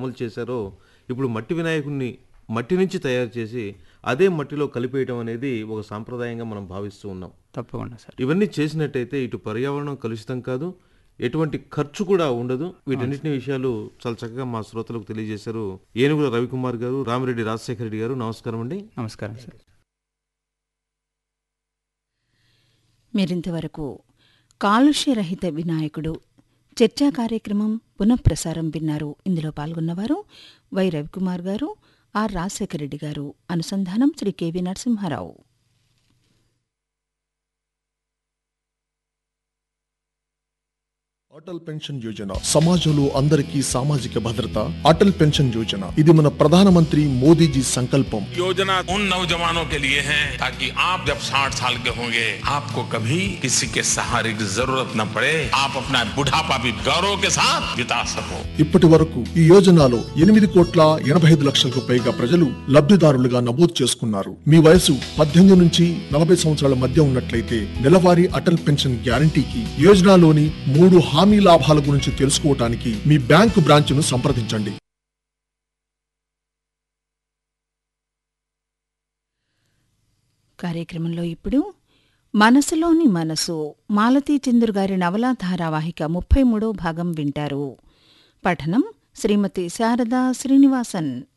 అమలు చేశారో ఇప్పుడు మట్టి వినాయకుడిని మట్టి నుంచి తయారు చేసి అదే మట్టిలో కలిపేయడం అనేది ఒక సాంప్రదాయంగా మనం భావిస్తూ ఉన్నాం తప్పకుండా సార్ ఇవన్నీ చేసినట్టయితే ఇటు పర్యావరణం కలుషితం కాదు ఎటువంటి ఖర్చు కూడా ఉండదు వీటన్నిటిని విషయాలు చాలా చక్కగా మా శ్రోతలకు తెలియజేశారు ఏనుగుల రవికుమార్ గారు రామిరెడ్డి రాజశేఖర రెడ్డి గారు నమస్కారం అండి నమస్కారం సార్ మీరింతవరకు కాలుష్యరహిత వినాయకుడు చర్చా కార్యక్రమం పునఃప్రసారం విన్నారు ఇందులో పాల్గొన్నవారు వై రవికుమార్ గారు ఆర్ రాజశేఖర రెడ్డి గారు అనుసంధానం శ్రీ కెవి నరసింహారావు అటల్ పెన్షన్ యోజన సమాజంలో అందరికీ సామాజిక భద్రత అటల్ పెన్షన్ యోజన ఇది మన ప్రధానమంత్రి మోదీజీ సంకల్పం योजना उन नौजवानों के लिए है ताकि आप जब 60 साल के होंगे आपको कभी किसी के सहारे की जरूरत न पड़े आप अपना बुढ़ापा भी गौरव के साथ बिता सको ఇప్పటి వరకు ఈ యోజనలో ఎనిమిది కోట్ల ఎనభై ఐదు లక్షలకు పైగా ప్రజలు లబ్ధిదారులుగా నమోదు చేసుకున్నారు మీ వయసు పద్దెనిమిది నుంచి నలభై సంవత్సరాల మధ్య ఉన్నట్లయితే నెలవారీ అటల్ పెన్షన్ గ్యారంటీకి యోజనలోని మూడు హామీ లాభాల గురించి తెలుసుకోవటానికి మీ బ్యాంకు బ్రాంచ్ను సంప్రదించండి కార్యక్రమంలో ఇప్పుడు మనసులోని మనసు మాలతీ చంద్రు గారి నవలా ధారావాహిక ముప్పై మూడో భాగం వింటారు పఠనం శ్రీమతి శారదా శ్రీనివాసన్